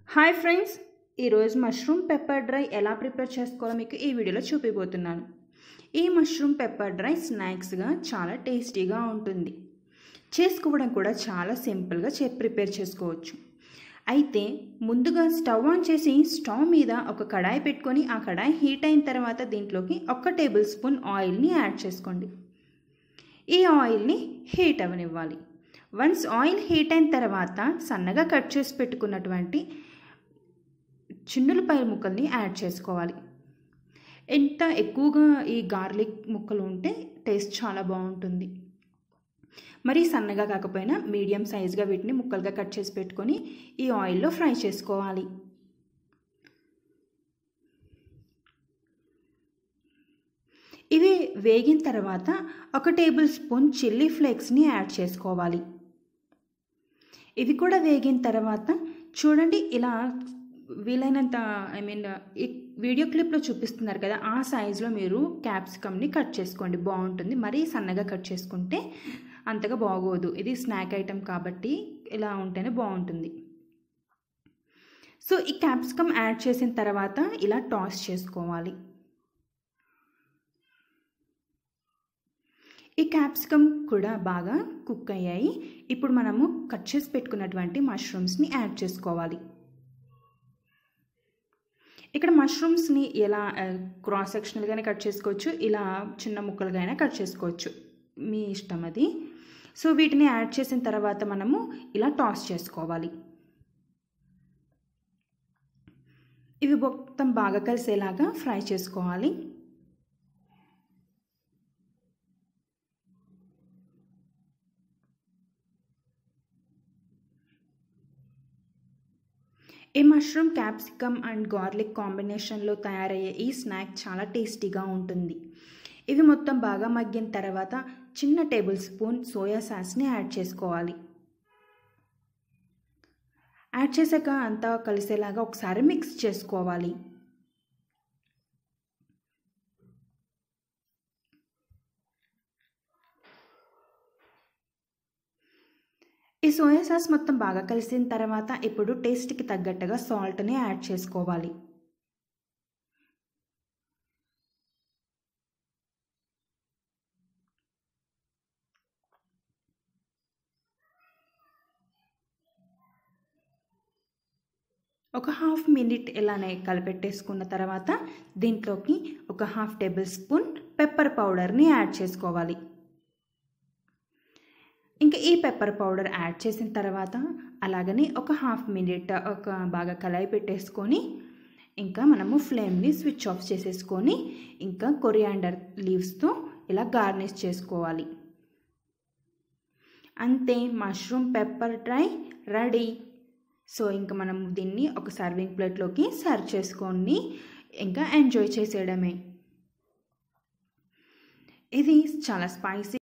hi friends ఈరోజు mushroom pepper dry ఎలా prepare చేసుకోవాలో మీకు ఈ వీడియోలో చూపిపోతున్నాను ఈ మష్రూమ్ పెప్పర్ డ్రై స్నాక్స్గా చాలా టేస్టీగా ఉంటుంది చేసుకోవడం కూడా చాలా సింపుల్గా చే ప్రిపేర్ చేసుకోవచ్చు అయితే ముందుగా స్టవ్ ఆన్ చేసి స్టవ్ మీద ఒక కడాయి పెట్టుకొని ఆ కడాయి హీట్ అయిన తర్వాత దీంట్లోకి ఒక టేబుల్ స్పూన్ ఆయిల్ని యాడ్ చేసుకోండి ఈ ఆయిల్ని హీట్ అవనివ్వాలి వన్స్ ఆయిల్ హీట్ అయిన తర్వాత సన్నగా కట్ చేసి పెట్టుకున్నటువంటి చిన్నులపాయ ముక్కల్ని యాడ్ చేసుకోవాలి ఎంత ఎక్కువగా ఈ గార్లిక్ ముక్కలు ఉంటే టేస్ట్ చాలా బాగుంటుంది మరి సన్నగా కాకపోయినా మీడియం సైజ్గా వీటిని ముక్కలుగా కట్ చేసి పెట్టుకొని ఈ ఆయిల్లో ఫ్రై చేసుకోవాలి ఇవి వేగిన తర్వాత ఒక టేబుల్ స్పూన్ చిల్లీ ఫ్లేక్స్ని యాడ్ చేసుకోవాలి ఇవి కూడా వేగిన తర్వాత చూడండి ఇలా వీలైనంత ఐ మీన్ ఈ వీడియో క్లిప్లో చూపిస్తున్నారు కదా ఆ సైజులో మీరు క్యాప్సికమ్ని కట్ చేసుకోండి బాగుంటుంది మరీ సన్నగా కట్ చేసుకుంటే అంతగా బాగోదు ఇది స్నాక్ ఐటెం కాబట్టి ఇలా ఉంటేనే బాగుంటుంది సో ఈ క్యాప్సికమ్ యాడ్ చేసిన తర్వాత ఇలా టాస్ చేసుకోవాలి ఈ క్యాప్సికమ్ కూడా బాగా కుక్ అయ్యాయి ఇప్పుడు మనము కట్ చేసి పెట్టుకున్నటువంటి మష్రూమ్స్ని యాడ్ చేసుకోవాలి ఇక్కడ మష్రూమ్స్ని ఎలా క్రాస్ సెక్షనల్గానే కట్ చేసుకోవచ్చు ఇలా చిన్న ముక్కలుగా అయినా కట్ చేసుకోవచ్చు మీ ఇష్టం అది సో వీటిని యాడ్ చేసిన తర్వాత మనము ఇలా టాస్ చేసుకోవాలి ఇవి మొత్తం బాగా కలిసేలాగా ఫ్రై చేసుకోవాలి ఈ మష్రూమ్ క్యాప్సికమ్ అండ్ గార్లిక్ కాంబినేషన్లో తయారయ్యే ఈ స్నాక్ చాలా టేస్టీగా ఉంటుంది ఇవి మొత్తం బాగా మగ్గిన తర్వాత చిన్న టేబుల్ స్పూన్ సోయా సాస్ని యాడ్ చేసుకోవాలి యాడ్ చేశాక అంతా కలిసేలాగా ఒకసారి మిక్స్ చేసుకోవాలి ఈ సోయా సాస్ మొత్తం బాగా కలిసిన తర్వాత ఇప్పుడు టేస్ట్కి తగ్గట్టుగా సాల్ట్ని యాడ్ చేసుకోవాలి ఒక హాఫ్ మినిట్ ఇలానే కలిపెట్టేసుకున్న తర్వాత దీంట్లోకి ఒక హాఫ్ టేబుల్ స్పూన్ పెప్పర్ పౌడర్ని యాడ్ చేసుకోవాలి ఇంకా ఈ పెప్పర్ పౌడర్ యాడ్ చేసిన తర్వాత అలాగని ఒక హాఫ్ మినిట్ ఒక బాగా కలాయి పెట్టేసుకొని ఇంకా మనము ఫ్లేమ్ని స్విచ్ ఆఫ్ చేసేసుకొని ఇంకా కొరియాండర్ లీవ్స్తో ఇలా గార్నిష్ చేసుకోవాలి అంతే mushroom pepper dry ready so ఇంకా మనం దీన్ని ఒక సర్వింగ్ ప్లేట్లోకి సర్వ్ చేసుకొని ఇంకా ఎంజాయ్ చేసేయడమే ఇది చాలా స్పైసీ